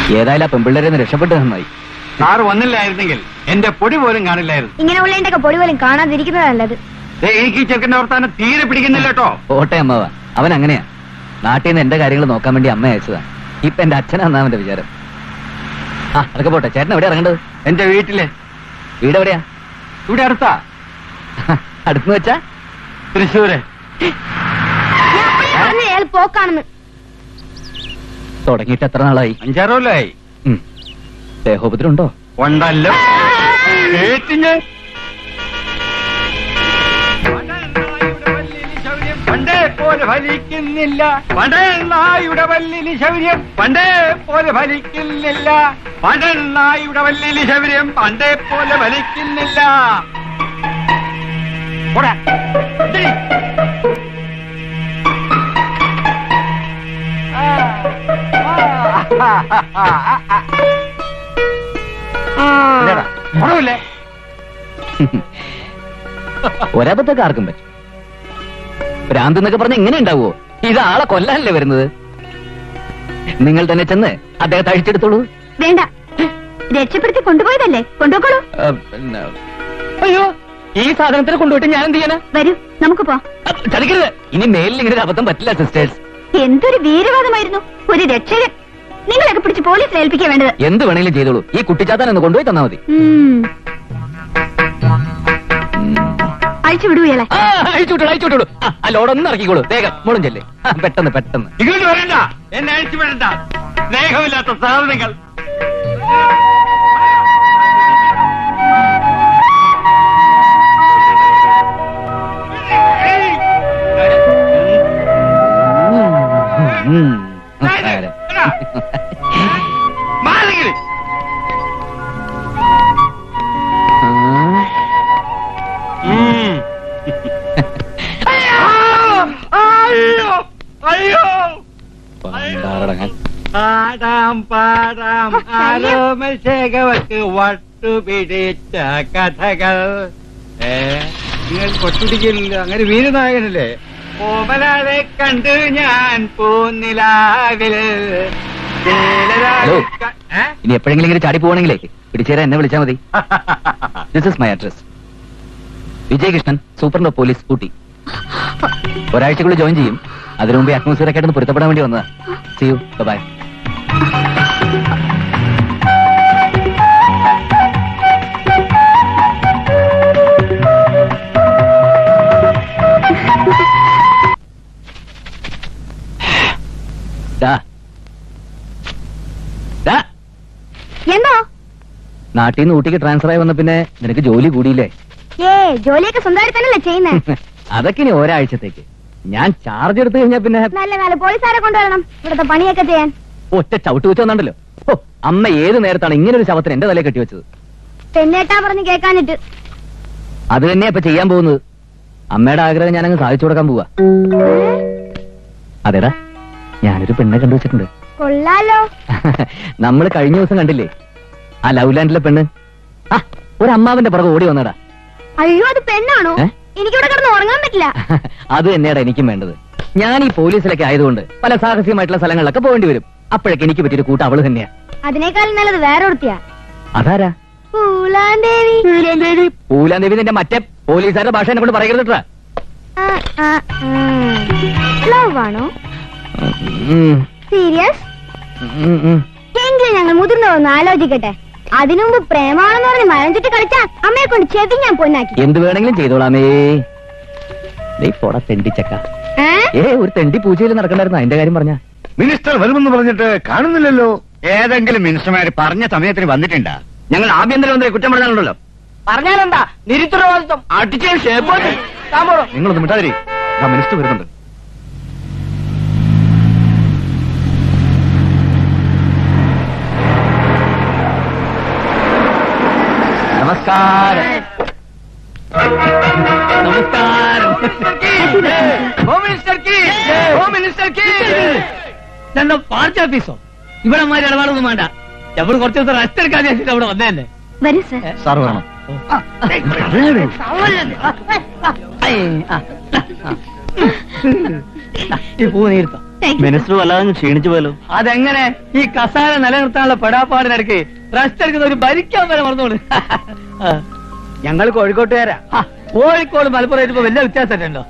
ഏതായാലും ആ പെമ്പിള്ളേരെ ഒന്ന് രക്ഷപ്പെട്ടു നന്നായി സാറ് വന്നില്ലായിരുന്നെങ്കിൽ എന്റെ പൊടി പോലും കാണില്ലായിരുന്നു ഇങ്ങനെ ഉള്ളതിന്റെ പൊടി പോലും കാണാതിരിക്കുന്നത് നല്ലത് ദേ, എനിക്ക് ഈ ചെറുക്കന്റെ വർത്താനം തീരെ പിടിക്കുന്നില്ല കേട്ടോ ഓട്ടെ അമ്മവ അവൻ അങ്ങനെയാ നാട്ടിൽ നിന്ന് എന്റെ കാര്യങ്ങൾ നോക്കാൻ വേണ്ടി അമ്മ അയച്ചതാ ഇപ്പൊ എന്റെ അച്ഛനാന്നാ അവന്റെ വിചാരം ആ അതൊക്കെ പോട്ടെ ചേട്ടൻ എവിടെ ഇറങ്ങേണ്ടത് എന്റെ വീട്ടിലെ വീട് എവിടെയാ ഇവിടെ അടുത്താ അടുത്തെന്ന് വെച്ചാ തൃശ്ശൂര് ഞാൻ അപ്പഴേ പറഞ്ഞു അയാൾ പോക്കാണെന്ന് തുടങ്ങിയിട്ട് എത്ര നാളായി അഞ്ചാറ് കൊല്ലായി ഉം. ദേഹോപദ്രം ഉണ്ടോ ഉണ്ടല്ലോ കേട്ട് ഞാൻ പണ്ടേ പോലെ ഫലിക്കുന്നില്ല പണ്ടെണ്ണായുടെ വല്ലിന് ശൗര്യം പണ്ടേ പോലെ ഫലിക്കുന്നില്ല പണ്ടെണ്ണായുടെ വല്ലിന് ശൗര്യം പണ്ടേ പോലെ ഫലിക്കുന്നില്ല പോടാ. ഇത്തിരി. ആ, ആ, ആ, ആ, ആ. ഇല്ലടാ, ഗുണമില്ലേ? ഒരബദ്ധമൊക്കെ ആർക്കും പറ്റും ഭ്രാന്ത് എന്നൊക്കെ പറഞ്ഞ ഇങ്ങനെ ഉണ്ടാവുമോ ഇത് ആളെ കൊല്ലാനല്ലേ വരുന്നത് നിങ്ങൾ തന്നെ ചെന്ന് അദ്ദേഹത്തെ അഴിച്ചെടുത്തോളൂ വേണ്ട രക്ഷപ്പെടുത്തി കൊണ്ടുപോയതല്ലേ കൊണ്ടുപോക്കോളൂ ആ, പിന്നെ, അയ്യോ ഈ സാധനത്തിന് കൊണ്ടുപോയിട്ട് ഞാൻ എന്ത് ചെയ്യാനാ വരൂ നമുക്ക് പോ ആ, ചതിക്കരുത് ഇനി മേലിൽ ഇങ്ങനെ ഒരു അബദ്ധം പറ്റില്ല സിസ്റ്റേഴ്സ് എന്തൊരു വീരവാദമായിരുന്നു ഒരു രക്ഷകൻ നിങ്ങളൊക്കെ പിടിച്ച് പോലീസിൽ ഏൽപ്പിക്കാൻ വേണ്ടത് എന്ത് വേണമെങ്കിലും ചെയ്തോളൂ ഈ കുട്ടിച്ചാത്താൻ ഒന്ന് കൊണ്ടുപോയി തന്നാ മതി ഉം. അഴിച്ചു വിടൂ ഇയാളെ ആ, അഴിച്ചുവിട്ടോളൂ അഴിച്ചുവിട്ടോളൂ ആ, ആ ലോഡൊന്നും ഇറക്കിക്കോളൂ വേഗം മോളും ചെല്ലേ ആ, പെട്ടെന്ന് പെട്ടെന്ന് ഇങ്ങോട്ട് വരണ്ട എന്നെ അഴിച്ചു വിടണ്ട സ്നേഹമില്ലാത്ത സാധനങ്ങൾ ഉം. നമസ്കാരം. മാറിങ്ങനെ ആ. അയ്യോ അയ്യോ പണ്ടാറടങ്ങാൻ. പാടാം പാടാം ആരോമശേഖവക്ക് വട്ടുപിടിച്ച കഥകൾ ഏ നിങ്ങൾ കൊട്ടുപിടിക്കില്ല അങ്ങനെ വീരനായകനല്ലേ ഓമലാളെ കണ്ടു ഞാൻ പൂനിലാവിൽ ഹലോ. ഇനി എപ്പോഴെങ്കിലും ഇങ്ങനെ ചാടി പോവാണെങ്കിലേ പിടിച്ചേരാ എന്നെ വിളിച്ചാൽ മതി this is my address Vijayakrishnan superintendent of police Ooty ഒരാഴ്ചക്കുള്ളിൽ ജോയിൻ ചെയ്യും അതിനു മുമ്പ് അറ്റ്മോസ്ഫിയർ ഒക്കെ ഒന്ന് പൊരുത്തപ്പെടാൻ വേണ്ടി വന്നതാ സി യു ബൈ എന്തോ നാട്ടിൽ നിന്ന് ഊട്ടിക്ക് ട്രാൻസ്ഫർ ആയി വന്ന പിന്നെ നിനക്ക് ജോലി കൂടിയില്ലേ ഏ ജോലിയൊക്കെ സ്വന്തമായിട്ട് തന്നെയല്ലേ ചെയ്യുന്നേ അതൊക്കെ ഇനി ഒരാഴ്ചത്തേക്ക് ഞാൻ ചാർജ് എടുത്തു കഴിഞ്ഞാൽ പിന്നെ നല്ല നല്ല പോലീസുകാരെ കൊണ്ടുവരണം ഇവിടുത്തെ പണിയൊക്കെ ചെയ്യാൻ ഒറ്റ ചവിട്ട് വെച്ച് വന്നിട്ടല്ലോ ഓ അമ്മ ഏത് നേരത്താണ് ഇങ്ങനെ ഒരു ശവത്തിന് എന്റെ തലയിൽ കെട്ടിവെച്ചത് പെണ്ണേട്ടാ പറഞ്ഞ് കേൾക്കാനിട്ട് അത് തന്നെയാ ഇപ്പൊ ചെയ്യാൻ പോകുന്നത് അമ്മയുടെ ആഗ്രഹം ഞാനങ്ങ് സാധിച്ചു കൊടുക്കാൻ പോവാ അതെടാ ഞാനൊരു പെണ്ണെ കണ്ടുവച്ചിട്ടുണ്ട് കൊള്ളാലോ നമ്മൾ കഴിഞ്ഞ ദിവസം കണ്ടില്ലേ ആ ലവ് ലാൻഡിലെ പെണ്ണ് ആ ഒരു അമ്മാവന്റെ പുറകെ ഓടി വന്നടാ അയ്യോ അത് പെണ്ണാണോ ഏ? എനിക്കിവിടെ കിടന്ന് ഉറങ്ങാൻ പറ്റില്ല അത് തന്നെയാടാ എനിക്കും വേണ്ടത് ഞാൻ ഈ പോലീസിലൊക്കെ ആയതുകൊണ്ട് പല സാഹസികമായിട്ടുള്ള സ്ഥലങ്ങളിലൊക്കെ പോകേണ്ടി വരും അപ്പോഴൊക്കെ എനിക്ക് പറ്റിയൊരു കൂട്ടം അവള് തന്നെയാ അതിനേക്കാളും നല്ലത് വേറെ ഒരുത്തിയാ അതാരാ പൂലാന്തേവി പൂലാൻ ദേവി നിന്റെ മറ്റേ പോലീസുകാരുടെ ഭാഷ എന്നെ കൊണ്ട് പറയരുതട്ടാ ലവ് ആണോ സീരിയസ് എങ്കിലും ഞങ്ങൾ മുതിർന്നതൊന്ന് ആലോചിക്കട്ടെ അതിനുമുമ്പ് പ്രേമാണെന്ന് പറഞ്ഞ് മരം ചുറ്റി കളിച്ചാ അമ്മയെ കൊണ്ട് ചെവി ഞാൻ പൊന്നാക്കി എന്ത് വേണമെങ്കിലും ചെയ്തോളാമേ ദേ പോടാ തെണ്ടിച്ചക്ക ഏ? ഏ ഒരു തെണ്ടി പൂജയിൽ നടക്കണ്ടായിരുന്നു അതിന്റെ കാര്യം പറഞ്ഞ മിനിസ്റ്റർ വരുമെന്ന് പറഞ്ഞിട്ട് കാണുന്നില്ലല്ലോ ഏതെങ്കിലും മിനിസ്റ്റർമാര് പറഞ്ഞ സമയത്തിന് വന്നിട്ടുണ്ടാ ഞങ്ങൾ ആഭ്യന്തരമന്ത്രി കുറ്റം പറഞ്ഞാലുണ്ടല്ലോ പറഞ്ഞാലെന്താ നിരുത്തരവാദിത്വം അടിച്ച ഷേപ്പ് നിങ്ങളൊന്ന് മിണ്ടാതിരി മിനിസ്റ്റർ വരുന്നുണ്ട് നമസ്കാരം നമസ്കാരം ഹോം മിനിസ്റ്റർ കീ ഹോം മിനിസ്റ്റർ കീ ഇതെന്താ പാർട്ടി ഓഫീസോ ഇവിടെ മാതിരി ഇടപാടൊന്നും വേണ്ട നമ്മൾ കുറച്ച് ദിവസം റെസ്റ്റ് എടുക്കാൻ വിചാരിച്ചിട്ട് അവിടെ വന്നതന്നെ വരൂ സർ സാർ വേണം ഈ പൂ നീർത്തം താങ്ക് യു മിനിസ്റ്റർ വല്ലാതെ ക്ഷീണിച്ചു പോലോ അതെങ്ങനെ ഈ കസാര നിലനിർത്താനുള്ള പെടാപ്പാടിനിടയ്ക്ക് റെസ്റ്റ് എടുക്കുന്ന ഒരു ഭരിക്കാൻ വരെ മറന്നോളൂ ഞങ്ങൾ കോഴിക്കോട്ടുകാരാ ആ, കോഴിക്കോട് മലപ്പുറം ഇപ്പൊ വലിയ വ്യത്യാസം ഉണ്ടോ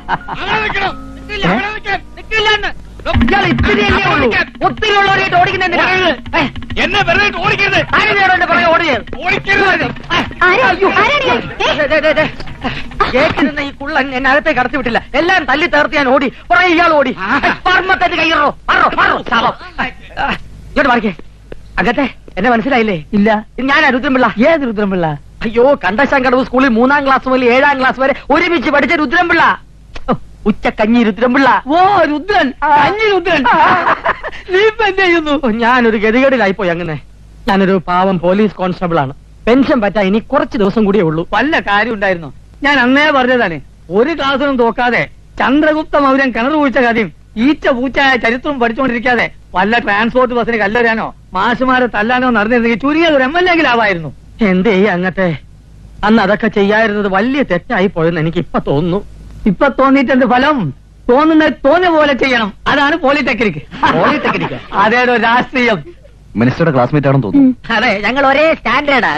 ഒത്തിരി ഉള്ളവരായിട്ട് ഓടിക്കുന്നെന്തിനാ എന്നെ വെറുതെ ഓടിക്കരുത് ആരാ ആരാണ് ഏ? കേൾക്കുന്ന ഈ കുള്ളൻ എന്നെ അകത്തേക്ക് കടത്തി വിട്ടില്ല എല്ലാം തല്ലി തേർത്ത് ഞാൻ ഓടി കുറെ ഇയാൾ ഓടി പർമ്മത്തേക്ക് കയ്യറോ പറോ പറോ ശാപം ഇങ്ങോട്ട് മാറിക്കേ അകത്തെ എന്നെ മനസ്സിലായില്ലേ ഇല്ല ഞാനാ രുദ്രൻപിള്ള ഏത് രുദ്രംപിള്ള അയ്യോ കണ്ടശാങ്കടവ് സ്കൂളിൽ മൂന്നാം ക്ലാസ് മുതൽ ഏഴാം ക്ലാസ് വരെ ഒരുമിച്ച് പഠിച്ച രുദ്രൻപിള്ള ഓ, ഉച്ചക്കഞ്ഞി രുദ്രൻപിള്ള ഓ രുദ്രൻ കഞ്ഞി രുദ്രൻ നീ ഇപ്പൊ എന്ത് ചെയ്യുന്നു ഓ, ഞാനൊരു ഗതികേടിലായിപ്പോയി അങ്ങനെ ഞാനൊരു പാവം പോലീസ് കോൺസ്റ്റബിൾ ആണ് പെൻഷൻ പറ്റാ ഇനി കുറച്ച് ദിവസം കൂടിയേ ഉള്ളൂ വല്ല കാര്യം ഉണ്ടായിരുന്നു ഞാൻ അന്നേ പറഞ്ഞതാണ് ഒരു ക്ലാസ്സിനും തോക്കാതെ ചന്ദ്രഗുപ്ത മൗര്യൻ കിണർ കുഴിച്ച കഥയും ഈച്ച പൂച്ചായ ചരിത്രവും പഠിച്ചുകൊണ്ടിരിക്കാതെ വല്ല ട്രാൻസ്പോർട്ട് ബസ്സിന് കല്ലെറിയാനോ മാഷുമാരെ തല്ലാനോ നടന്നിരുന്നെങ്കിൽ ചുരുങ്ങിയത് ഒരു എം എൽ എങ്കിലാവായിരുന്നു എന്തേ അങ്ങത്തെ അന്ന് അതൊക്കെ ചെയ്യായിരുന്നത് വലിയ തെറ്റായി പോയെന്ന് എനിക്ക് ഇപ്പൊ തോന്നുന്നു ഇപ്പൊ തോന്നിയിട്ട് എന്ത് ഫലം തോന്നുന്നത് തോന്നിയ പോലെ ചെയ്യണം അതാണ് പോളിടെക്നിക് പോളിടെക്നിക്? അതേതോ രാഷ്ട്രീയം മിനിസ്റ്ററുടെ ക്ലാസ്മേറ്റ് ആണെന്ന് തോന്നുന്നു അതെ ഞങ്ങൾ ഒരേ സ്റ്റാൻഡേർഡാ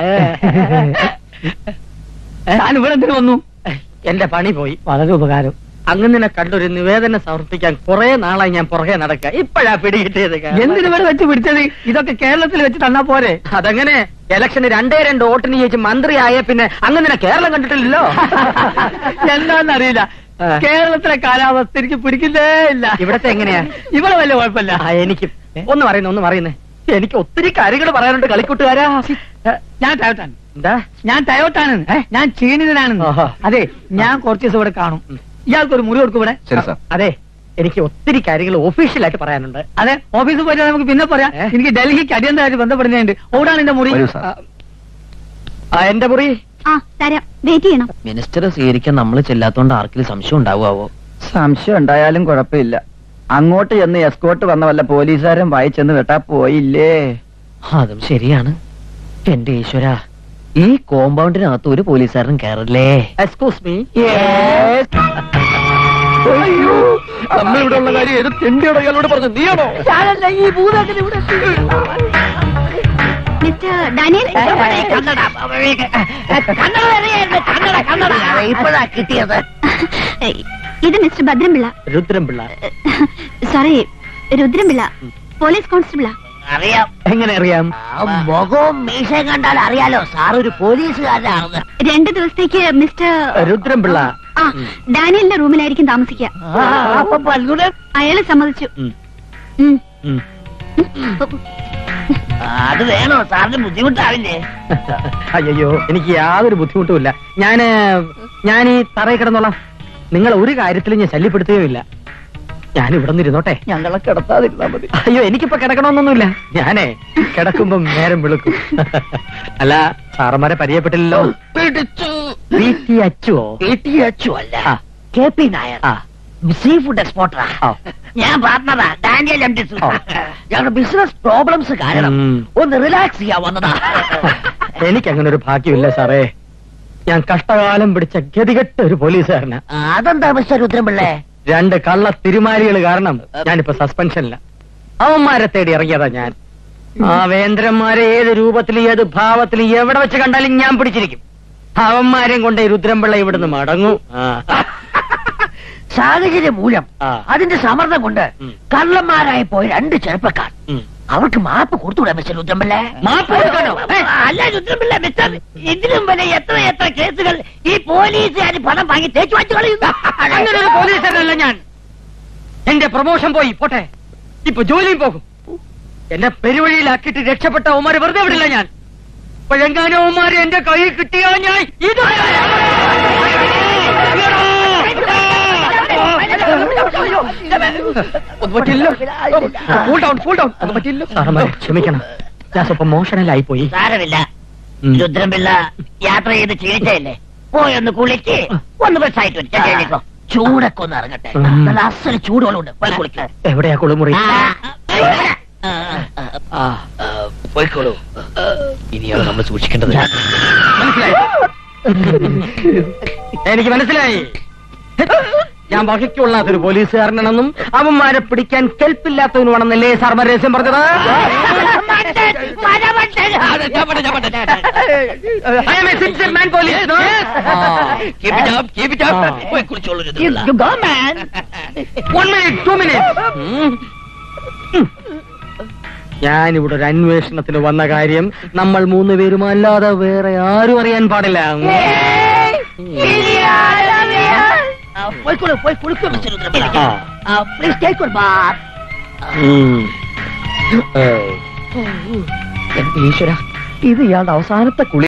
ഞാൻ ഇവിടെ എന്തിനു വന്നു എന്റെ പണി പോയി വളരെ ഉപകാരം അങ്ങനെ കണ്ടൊരു നിവേദനം സമർപ്പിക്കാൻ കുറെ നാളായി ഞാൻ പുറകെ നടക്കുക ഇപ്പോഴാ പിടികിട്ടിയത് എന്തിനു ഇവിടെ വെച്ച് പിടിച്ചത് ഇതൊക്കെ കേരളത്തിൽ വെച്ച് തന്നാ പോരെ അതങ്ങനെ ഇലക്ഷന് രണ്ടേ രണ്ട് വോട്ടിന് ജയിച്ച് മന്ത്രിയായ പിന്നെ അങ്ങനെ കേരളം കണ്ടിട്ടില്ലല്ലോ എന്താന്നറിയില്ല ആ. കേരളത്തിലെ കാലാവസ്ഥ എനിക്ക് പിടിക്കുന്നേ ഇല്ല ഇവിടത്തെ എങ്ങനെയാ ഇവിടെ വലിയ കുഴപ്പമില്ല ആ, എനിക്ക് ഒന്ന് പറയുന്നു ഒന്ന് പറയുന്നേ എനിക്ക് ഒത്തിരി കാര്യങ്ങൾ പറയാനുണ്ട് കളിക്കൂട്ടുകാരാ ഞാൻ ടയോട്ടാണ് എന്താ ഞാൻ ടയോട്ടാണ് ഞാൻ ക്ഷീണിതനാണ് ആഹാ. അതെ ഞാൻ കുറച്ച് ദിവസം ഇവിടെ കാണും ഇയാൾക്ക് ഒരു മുറി കൊടുക്കും ഇവിടെ ശരി സാർ അതെ എനിക്ക് ഒത്തിരി കാര്യങ്ങൾ ഒഫീഷ്യലായിട്ട് പറയാനുണ്ട് അതെ ഓഫീസിൽ പോയിട്ട് നമുക്ക് പിന്നെ പറയാം ഏ? എനിക്ക് ഡൽഹിക്ക് അടിയന്തരമായിട്ട് ബന്ധപ്പെടുന്നുണ്ട് ഓടാണ് എന്റെ മുറി വരൂ സാർ. ആ എന്റെ മുറി ആ തരാം വെയിറ്റ് ചെയ്യണം മിനിസ്റ്റർ സ്വീകരിക്കാൻ നമ്മൾ ചെല്ലാത്തോണ്ട് ആർക്കെങ്കിലും സംശയം ഉണ്ടാവുമോ സംശയം ഉണ്ടായാലും കുഴപ്പമില്ല അങ്ങോട്ട് ചെന്ന് എസ്കോട്ട് വന്ന വല്ല പോലീസുകാരൻ വായിച്ചെന്ന് വെട്ടാ പോയില്ലേ അതും ശരിയാണ് എന്റെ ഈശ്വര ഈ കോമ്പൗണ്ടിനകത്ത് ഒരു പോലീസുകാരനും കയറില്ലേ എക്സ്ക്യൂസ് മീ നമ്മളിവിടെ ഉള്ള കാര്യം ഏത് തെണ്ടിയോടോ ഇയാളോട് പറഞ്ഞു നീയാണോ മിസ്റ്റർ ഡാനിയൽ ഇപ്പോഴാ കിട്ടിയത് ഇത് mister Bhadrampillai Rudranpillai sorry Rudrampillai police കോൺസ്റ്റബിളാ അറിയാം എങ്ങനെ അറിയാം മുഖവും മീശയും കണ്ടാൽ അറിയാലോ സാർ ഒരു പോലീസുകാരനാണെന്ന് രണ്ടു ദിവസത്തേക്ക് മിസ്റ്റർ രുദ്രൻപിള്ള ആ ഡാനിയലിന്റെ റൂമിലായിരിക്കും താമസിക്കുക അപ്പൊ പൽഗുണ അയാള് സമ്മതിച്ചു ഉം. ഉം. ഉം. അത് വേണോ സാറിന് ബുദ്ധിമുട്ടാവില്ലേ അയ്യോ എനിക്ക് യാതൊരു ബുദ്ധിമുട്ടുമില്ല ഞാന് ഞാൻ ഈ തറയിൽ കിടന്നോളാം നിങ്ങൾ ഒരു കാര്യത്തിലും ഞാൻ ശല്യപ്പെടുത്തുകയുമില്ല ഞാൻ ഇവിടെ നിന്നിരുന്നോട്ടെ ഞങ്ങളെ കിടത്താതിരുന്നാ മതി അയ്യോ എനിക്കിപ്പോ കിടക്കണമെന്നൊന്നുമില്ല ഞാനേ കിടക്കുമ്പം നേരം വിളിക്കും അല്ല സാറന്മാരെ പരിചയപ്പെട്ടില്ലല്ലോ പിടിച്ചു പി ടി അച്ചുവോ അച്ചു അല്ല ആ. കെ പി നായർ ആ സീ ഫുഡ് എക്സ്പോർട്ടറാ ആ. ഞാൻ പാർട്ണറാ ഡാനിയൽ എം ടി ആ. ഞങ്ങളുടെ ബിസിനസ് പ്രോബ്ലംസ് കാരണം ഉം. ഒന്ന് റിലാക്സ് ചെയ്യാൻ വന്നതാ എനിക്കങ്ങനെ ഒരു ഭാഗ്യമില്ല സാറേ ഞാൻ കഷ്ടകാലം പിടിച്ച ഗതികെട്ട ഒരു പോലീസുകാരനാ അതെന്താ മിസ്റ്റർ രുദ്രപിള്ളേ രണ്ട് കള്ള തിരുമാലികൾ കാരണം ഞാനിപ്പോ സസ്പെൻഷനില്ല അവന്മാരെ തേടി ഇറങ്ങിയതാ ഞാൻ ആ വേന്ദ്രന്മാരെ ഏത് രൂപത്തിൽ ഏത് ഭാവത്തിൽ എവിടെ വെച്ച് കണ്ടാലും ഞാൻ പിടിച്ചിരിക്കും അവന്മാരെയും കൊണ്ട് ഈ രുദ്രൻപിള്ള ഇവിടുന്ന് മടങ്ങും ആ. സാഹചര്യം മൂലം ആ. അതിന്റെ സമ്മർദ്ദം കൊണ്ട് ഉം. കള്ളന്മാരായി പോയ രണ്ട് ചെറുപ്പക്കാർ ഉം. അവർക്ക് മാപ്പ് കൊടുത്തൂടെ മിസ്റ്റർ രുദ്രപിള്ള മാപ്പ് കൊടുക്കണോ? ഏ, അല്ല രുദ്രപിള്ള മിസ്റ്റർ ഇതിനും വരെ എത്ര എത്ര കേസുകൾ ഈ പോലീസുകാർ പണം വാങ്ങി തേച്ചു വാച്ചു കളയുന്നു അങ്ങനെ ഒരു പോലീസുകാരനല്ല ഞാൻ എന്റെ പ്രൊമോഷൻ പോയി പോട്ടെ ഇപ്പൊ ജോലിയും പോകും എന്നെ പെരുവഴിയിലാക്കിയിട്ട് രക്ഷപ്പെട്ട അവന്മാരെ വെറുതെ വിടില്ല ഞാൻ ഇപ്പോഴെങ്ങാനും അവന്മാരെ എന്റെ കയ്യിൽ കിട്ടിയാ ഞാൻ ഇത് ഒന്നും പറ്റില്ലല്ലോ ഫുൾ ഡൗൺ ഫുൾ ഡൗൺ ഒന്നും പറ്റില്ലോ സാറന്മാരെ ക്ഷമിക്കണം ഞാൻ സ്വപ്പം മോഷണലായി പോയി സാരമില്ല ഉം. രുദ്രപിള്ള യാത്ര ചെയ്ത് ക്ഷീണിച്ചല്ലേ പോയി ഒന്ന് കുളിക്ക് ഒന്ന് ബസ്സായിട്ട് വരും. ഞാൻ കഴിഞ്ഞേക്കോ. ചൂടൊക്കെ ഒന്ന് ഇറങ്ങട്ടെ ഉം. നല്ല അസല് ചൂടുകളുണ്ട് പോയി കുളിക്ക് എവിടെയാ കുളിമുറി ആ, ആ, ആ, ആ പോയിക്കോളൂ ഇനിയാണ് നമ്മൾ സൂക്ഷിക്കേണ്ടത് മനസ്സിലായി എനിക്ക് മനസ്സിലായി ഞാൻ ഞാൻ വഹിക്കൊള്ളാത്തൊരു പോലീസുകാരനാണെന്നും അവന്മാരെ പിടിക്കാൻ കെൽപ്പില്ലാത്തവനുമാണെന്നല്ലേ സാർമാർ രഹസ്യം പറഞ്ഞത് I am a sincere man, police, no? You go, man. One minute, two minutes. ഞാനിവിടെ ഒരു അന്വേഷണത്തിന് വന്ന കാര്യം നമ്മൾ മൂന്ന് പേരും അല്ലാതെ വേറെ ആരും അറിയാൻ പാടില്ല ആ, പോയിക്കോളൂ പോയി കുളിക്കൂ മിസ്റ്റർ രുദ്രപിള്ള പ്ലീസ് ടേക്ക് ഒരു ബാത്ത് ഈശ്വര ഇത് ഇയാളുടെ അവസാനത്തെ കുളി